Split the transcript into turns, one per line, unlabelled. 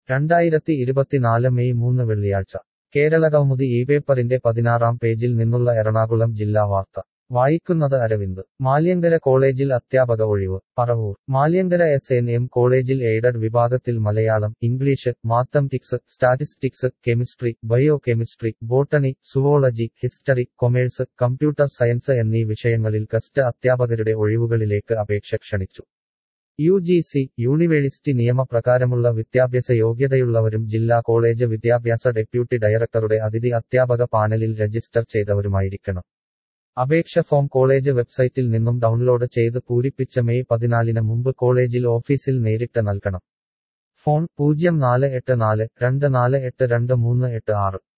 രണ്ടായിരത്തി ഇരുപത്തിനാല് മെയ് മൂന്ന് വെള്ളിയാഴ്ച കേരളകൗമുദി ഈ പേപ്പറിന്റെ പതിനാറാം പേജിൽ നിന്നുള്ള എറണാകുളം ജില്ലാ വാർത്ത വായിക്കുന്നത് അരവിന്ദ് മാല്യങ്കര കോളേജിൽ അധ്യാപക ഒഴിവ് Paravur Malyankara S N M കോളേജിൽ എയ്ഡഡ് വിഭാഗത്തിൽ Malayalam English mathematics statistics chemistry bio chemistry botany zoology history commerce computer science എന്നീ വിഷയങ്ങളിൽ ഗസ്റ്റ് അധ്യാപകരുടെ ഒഴിവുകളിലേക്ക് അപേക്ഷ ക്ഷണിച്ചു യു ജി സി യൂണിവേഴ്സിറ്റി നിയമപ്രകാരമുള്ള വിദ്യാഭ്യാസ യോഗ്യതയുള്ളവരും ജില്ലാ കോളേജ് വിദ്യാഭ്യാസ ഡെപ്യൂട്ടി ഡയറക്ടറുടെ അതിഥി അധ്യാപക പാനലിൽ രജിസ്റ്റർ ചെയ്തവരുമായിരിക്കണം അപേക്ഷ ഫോം കോളേജ് വെബ്സൈറ്റിൽ നിന്നും ഡൗൺലോഡ് ചെയ്ത് പൂരിപ്പിച്ച മെയ് പതിനാലിന് മുമ്പ് കോളേജിൽ ഓഫീസിൽ നേരിട്ട് നൽകണം ഫോൺ പൂജ്യം നാല് എട്ട് നാല് രണ്ട് നാല് എട്ട് രണ്ട് മൂന്ന് എട്ട് ആറ്